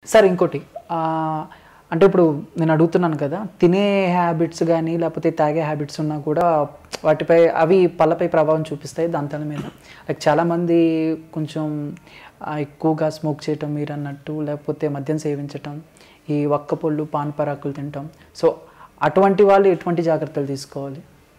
Sir ఇంకోటి ఆ, అంటే ఇప్పుడు నేను అడుగుతున్నాను కదా తినే హ్యాబిట్స్ కానీ లేకపోతే తాగే హ్యాబిట్స్ ఉన్నా కూడా వాటిపై అవి పళ్ళపై ప్రభావం చూపిస్తాయి దంతాల మీద లైక్ చాలామంది కొంచెం ఆ, ఎక్కువగా స్మోక్ చేయటం మీరు అన్నట్టు లేకపోతే మద్యం సేవించటం ఈ ఒక్క పళ్ళు పాన్ పరాకులు తింటాం సో అటువంటి వాళ్ళు ఎటువంటి జాగ్రత్తలు తీసుకోవాలి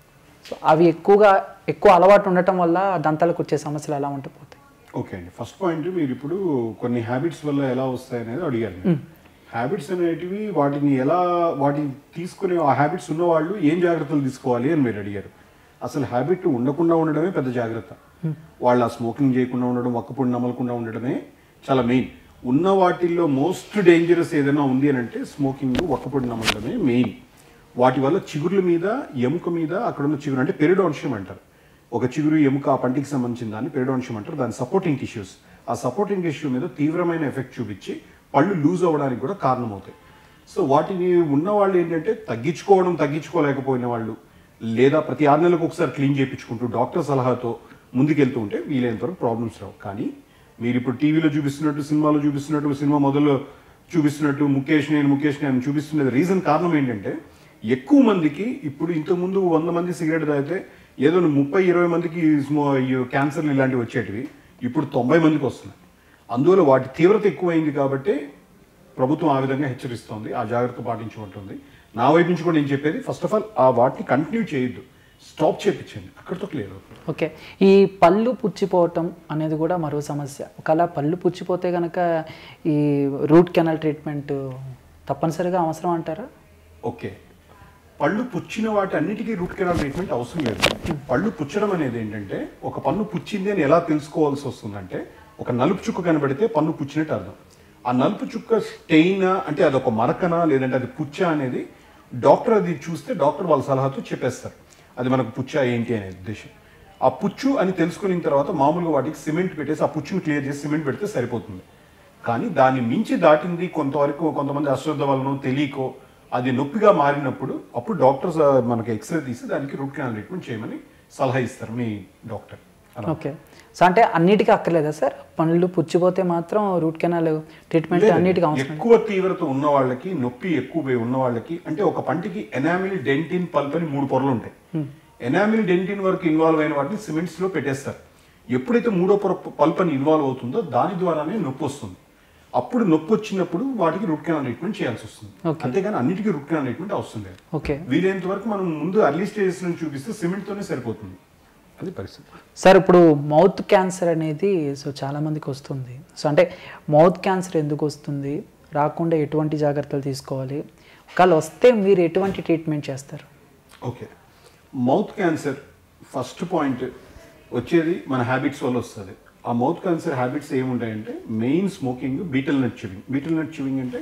సో అవి ఎక్కువగా ఎక్కువ అలవాటు ఉండటం వల్ల దంతాలకు వచ్చే సమస్యలు ఎలా ఉండిపోతాయి ఓకే అండి ఫస్ట్ పాయింట్ మీరు ఇప్పుడు కొన్ని హ్యాబిట్స్ వల్ల ఎలా వస్తాయి అనేది అడిగారు మీరు. హ్యాబిట్స్ అనేటివి వాటిని ఎలా వాటిని తీసుకునే ఆ హ్యాబిట్స్ ఉన్న వాళ్ళు ఏం జాగ్రత్తలు తీసుకోవాలి అని మీరు అడిగారు అసలు హ్యాబిట్ ఉండకుండా ఉండడమే పెద్ద జాగ్రత్త వాళ్ళు ఆ స్మోకింగ్ చేయకుండా ఉండడం ఒక్కపొడి నమలకుండా ఉండడమే చాలా మెయిన్ ఉన్న వాటిల్లో మోస్ట్ డేంజరస్ ఏదైనా ఉంది అని అంటే స్మోకింగ్ ఒక్కపొడి నమలడమే మెయిన్ వాటి వల్ల చిగుర్ల మీద ఎముక మీద అక్కడ ఉన్న చిగురు అంటే పెరిడాన్షియం అంటారు ఒక చిగురు ఎముక ఆ పంటికి సంబంధించిన దాన్ని పెరిడాన్షియం అంటారు దాని సపోర్టింగ్ టిష్యూస్ ఆ సపోర్టింగ్ టిష్యూ మీద తీవ్రమైన ఎఫెక్ట్ చూపించి పళ్ళు లూజ్ అవ్వడానికి కూడా కారణమవుతాయి సో వాటిని ఉన్న వాళ్ళు ఏంటంటే తగ్గించుకోవడం తగ్గించుకోలేకపోయిన వాళ్ళు లేదా ప్రతి ఆరు నెలలకు ఒకసారి క్లీన్ చేయించుకుంటూ డాక్టర్ సలహాతో ముందుకెళ్తూ ఉంటే వీలైనంత వరకు ప్రాబ్లమ్స్ రావు కానీ మీరు ఇప్పుడు టీవీలో చూపిస్తున్నట్టు సినిమాలో చూపిస్తున్నట్టు సినిమా మొదలు చూపిస్తున్నట్టు ముఖేష్ నేను ముఖేష్ నేను చూపిస్తున్నది రీజన్ కారణం ఏంటంటే ఎక్కువ మందికి ఇప్పుడు ఇంతకుముందు వంద మంది సిగరెట్ తాగితే ఏదో ముప్పై ఇరవై మందికి స్మో ఈ క్యాన్సర్లు ఇలాంటివి వచ్చేటివి ఇప్పుడు తొంభై మందికి వస్తున్నాయి అందువల్ల వాటి తీవ్రత ఎక్కువైంది కాబట్టి ప్రభుత్వం ఆ విధంగా హెచ్చరిస్తోంది ఆ జాగ్రత్త పాటించమంటుంది నా వైపు నుంచి కూడా నేను చెప్పేది ఫస్ట్ ఆఫ్ ఆల్ ఆ వాటిని కంటిన్యూ చేయొద్దు స్టాప్ చేయించండి అక్కడితో క్లియర్ అవుతుంది ఓకే ఈ పళ్ళు పుచ్చిపోవటం అనేది కూడా మరో సమస్య ఒకవేళ పళ్ళు పుచ్చిపోతే కనుక ఈ రూట్ కెనాల్ ట్రీట్మెంట్ తప్పనిసరిగా అవసరం అంటారా ఓకే పళ్ళు పుచ్చిన వాటి అన్నిటికీ రూట్ కెనాల్ ట్రీట్మెంట్ అవసరం లేదు పళ్ళు పుచ్చడం అనేది ఏంటంటే ఒక పన్ను పుచ్చింది అని ఎలా తెలుసుకోవాల్సి వస్తుందంటే ఒక నలుపు చుక్క కనబడితే పన్ను పుచ్చినట్టు అర్థం ఆ నలుపు చుక్క స్టెయిన్ అంటే అది ఒక మరకనా లేదంటే అది పుచ్చ అనేది డాక్టర్ అది చూస్తే డాక్టర్ వాళ్ళ సలహాతో చెప్పేస్తారు అది మనకు పుచ్చ ఏంటి అనే ఉద్దేశం ఆ పుచ్చు అని తెలుసుకున్న తర్వాత మామూలుగా వాటికి సిమెంట్ పెట్టేసి ఆ పుచ్చుని క్లియర్ చేసి సిమెంట్ పెడితే సరిపోతుంది కానీ దాన్ని మించి దాటింది కొంతవరకు కొంతమంది అశ్రద్ధ వలన తెలియకో అది నొప్పిగా మారినప్పుడు అప్పుడు డాక్టర్స్ ఆ, మనకి ఎక్స్రే తీసి దానికి రూట్ కెనాల్ ట్రీట్మెంట్ చేయమని సలహా ఇస్తారు మీ డాక్టర్ అలా ఓకే సో అంటే అన్నిటికీ అక్కర్లేదా సార్ పళ్ళు పుచ్చిపోతే మాత్రం రూట్ కెనాల్ ట్రీట్మెంట్ అన్నిటికీ అవసరం ఎక్కువ తీవ్రత ఉన్న వాళ్ళకి నొప్పి ఎక్కువ ఉన్న వాళ్ళకి అంటే ఒక పంటికి ఎనామిల్ డెంటిన్ పల్ప్ అని మూడు పొరలు ఉంటాయి ఎనామిల్ డెంటిన్ వరకు ఇన్వాల్వ్ అయిన వాటిని సిమెంట్స్ లో పెట్టేస్తారు ఎప్పుడైతే మూడో పొర పల్ప్ అని ఇన్వాల్వ్ అవుతుందో దాని ద్వారానే నొప్పి వస్తుంది అప్పుడు నొప్పి వచ్చినప్పుడు వాటికి రూట్ కెనాల్ ట్రీట్మెంట్ చేయాల్సి వస్తుంది Okay. అంతేగాని అన్నిటికీ రూట్ కెనాల్ ట్రీట్మెంట్ అవసరం లేదు ఓకే వీలైనంత వరకు మనం ముందు అర్లీ స్టేజెస్ నుంచి చూపిస్తే సిమెంట్ తోనే సరిపోతుంది అది పరిస్థితి సార్ ఇప్పుడు మౌత్ క్యాన్సర్ అనేది సో చాలా మందికి వస్తుంది సో అంటే మౌత్ క్యాన్సర్ ఎందుకు వస్తుంది రాకుండా ఎటువంటి జాగ్రత్తలు తీసుకోవాలి ఒకవేళ వస్తే మీరు ఎటువంటి ట్రీట్మెంట్ చేస్తారు okay mouth cancer first point వచ్చేది మన హ్యాబిట్స్ వల్ల వస్తుంది ఆ మౌత్ క్యాన్సర్ హ్యాబిట్స్ ఏముంటాయంటే main smoking betel nut chewing betel nut chewing అంటే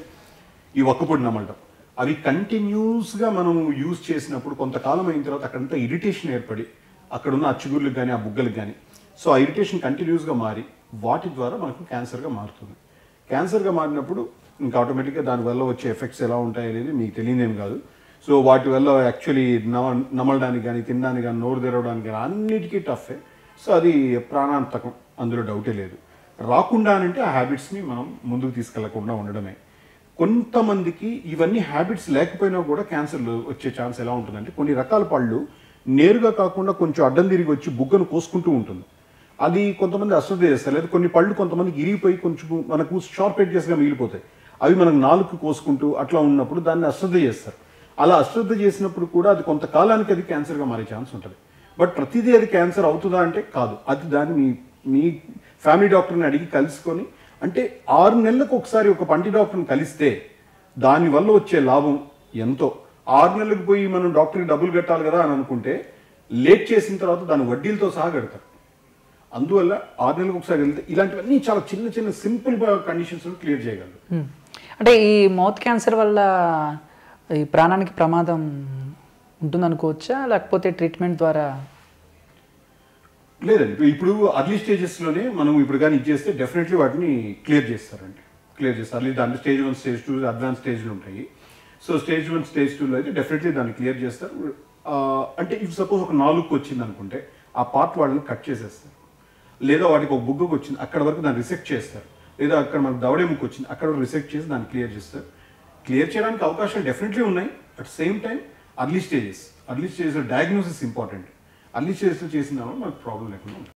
ఈ ఒక్కపొడి నమలటం అవి కంటిన్యూస్గా మనం యూజ్ చేసినప్పుడు కొంతకాలం అయిన తర్వాత అక్కడంతా ఇరిటేషన్ ఏర్పడి అక్కడ ఉన్న ఆ చిగుర్లకు కానీ ఆ బుగ్గలకు కానీ సో ఆ ఇరిటేషన్ కంటిన్యూస్గా మారి వాటి ద్వారా మనకు క్యాన్సర్గా మారుతుంది క్యాన్సర్గా మారినప్పుడు ఇంకా ఆటోమేటిక్గా దానివల్ల వచ్చే ఎఫెక్ట్స్ ఎలా ఉంటాయి అనేది మీకు తెలియదేం కాదు సో వాటి వల్ల యాక్చువల్లీ నమ నమలడానికి కానీ తినడానికి కానీ నోరు తెరవడానికి కానీ అన్నిటికీ టఫే సో అది ప్రాణాంతకం అందులో డౌటే లేదు రాకుండా అంటే ఆ హ్యాబిట్స్ని మనం ముందుకు తీసుకెళ్లకుండా ఉండడమే కొంతమందికి ఇవన్నీ హ్యాబిట్స్ లేకపోయినా కూడా క్యాన్సర్లు వచ్చే ఛాన్స్ ఎలా ఉంటుందంటే కొన్ని రకాల పళ్ళు నేరుగా కాకుండా కొంచెం అడ్డం తిరిగి వచ్చి బుగ్గను కోసుకుంటూ ఉంటుంది అది కొంతమంది అశ్రద్ధ చేస్తారు లేదా కొన్ని పళ్ళు కొంతమందికి ఇరిగిపోయి కొంచెం మనకు షార్ప్ ఎడ్జెస్గా మిగిలిపోతాయి అవి మనకు నాలుగు కోసుకుంటూ అట్లా ఉన్నప్పుడు దాన్ని అశ్రద్ధ చేస్తారు అలా అశ్రద్ధ చేసినప్పుడు కూడా అది కొంతకాలానికి అది క్యాన్సర్గా మారే ఛాన్స్ ఉంటుంది బట్ ప్రతిదీ అది క్యాన్సర్ అవుతుందా అంటే కాదు అది దాన్ని మీ మీ ఫ్యామిలీ డాక్టర్ని అడిగి కలుసుకొని అంటే ఆరు నెలలకు ఒకసారి ఒక పంటి డాక్టర్ని కలిస్తే దానివల్ల వచ్చే లాభం ఎంతో ఆరు నెలలకు పోయి మనం డాక్టర్కి డబ్బులు కట్టాలి కదా అని అనుకుంటే లేట్ చేసిన తర్వాత దాని వడ్డీలతో సహా కడతారు అందువల్ల ఆరు నెలలకు ఒకసారి వెళ్తే ఇలాంటివన్నీ చాలా చిన్న చిన్న సింపుల్ కండిషన్స్ క్లియర్ చేయగలరు Hmm. అంటే ఈ మౌత్ క్యాన్సర్ వల్ల ఈ ప్రాణానికి ప్రమాదం ఉంటుందనుకోవచ్చా లేకపోతే ట్రీట్మెంట్ ద్వారా లేదండి ఇప్పుడు అర్లీ స్టేజెస్లోనే మనం ఇప్పుడు కానీ ఇచ్చేస్తే డెఫినెట్లీ వాటిని క్లియర్ చేస్తారండి క్లియర్ చేస్తారు అర్లీ దాంట్లో stage one stage two advance స్టేజ్లు ఉంటాయి సో స్టేజ్ వన్ స్టేజ్ టూలో అయితే డెఫినెట్లీ దాన్ని క్లియర్ చేస్తారు ఆ, అంటే ఇఫ్ సపోజ్ ఒక నాలుగుకి వచ్చింది అనుకుంటే ఆ పార్ట్ వాళ్ళని కట్ చేసేస్తారు లేదా వాటికి ఒక బుగ్గకు వచ్చింది అక్కడ వరకు దాన్ని రిసెక్ట్ చేస్తారు లేదా అక్కడ మనకు దవడే ముక్కు వచ్చింది అక్కడ రిసెక్ట్ చేసి దాన్ని క్లియర్ చేస్తారు క్లియర్ చేయడానికి అవకాశాలు డెఫినెట్లీ ఉన్నాయి at same time early stages early స్టేజ్లో డయాగ్నోసిస్ ఇంపార్టెంట్ అర్లీ స్టేజ్లో చేసిన దానివల్ల మనకు ప్రాబ్లం లేకుండా ఉంటుంది